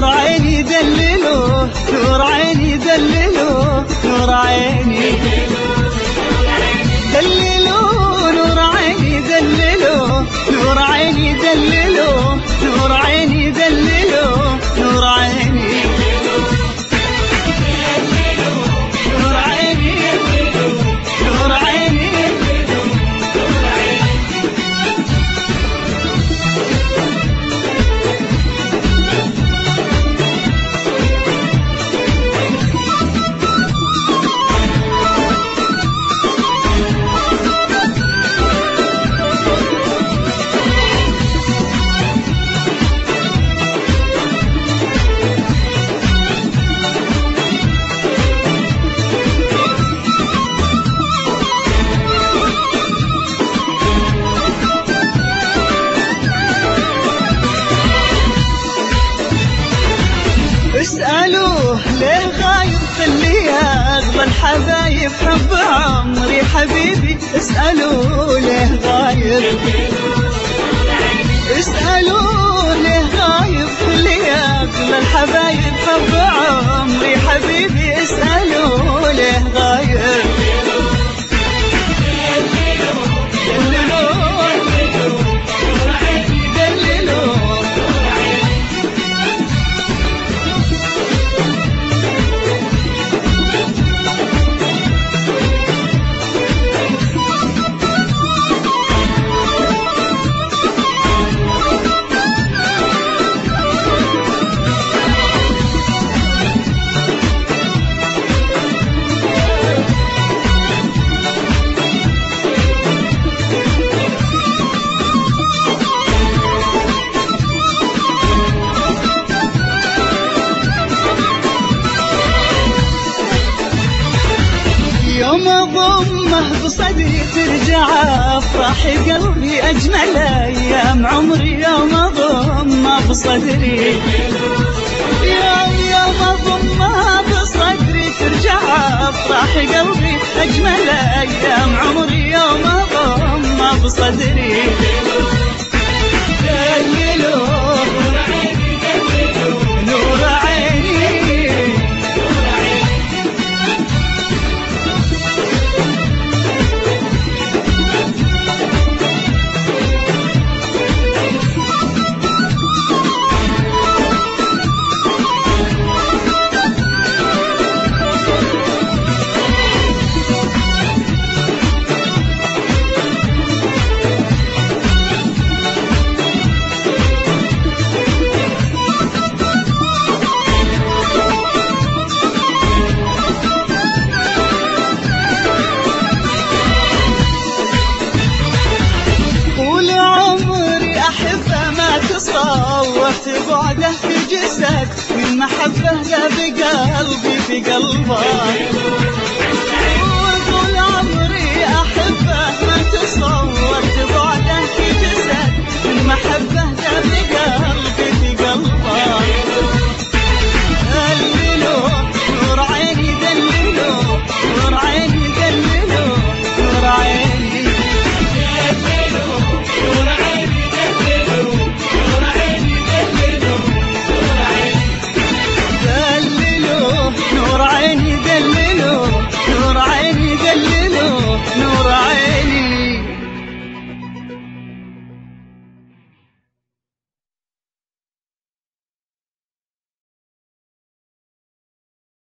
نور عيني دللوه نور عيني دللوه نور عيني دللوه نور عيني دللوه نور عيني دللوه نور عيني دللوه نور عيني نور عيني نور عيني اسألوه ليه غايب خليه أغلى الحبايب حب عمري حبيبي اسألوه ليه غايب اسألوه ليه غايب خليه أغلى الحبايب حب عمري حبيبي اسألوه ليه غايب دللوه دللوه يوم اضمه بصدري ترجع افرح قلبي اجمل ايام عمري يوم اضمه بصدري يوم يوم اضمه بصدري ترجع افرح قلبي اجمل ايام عمري يوم اضمه بصدري دللوه نور عيني طول عمري أحبه ما تصورت بعده في جسد من محبة لا بقلبي في قلبه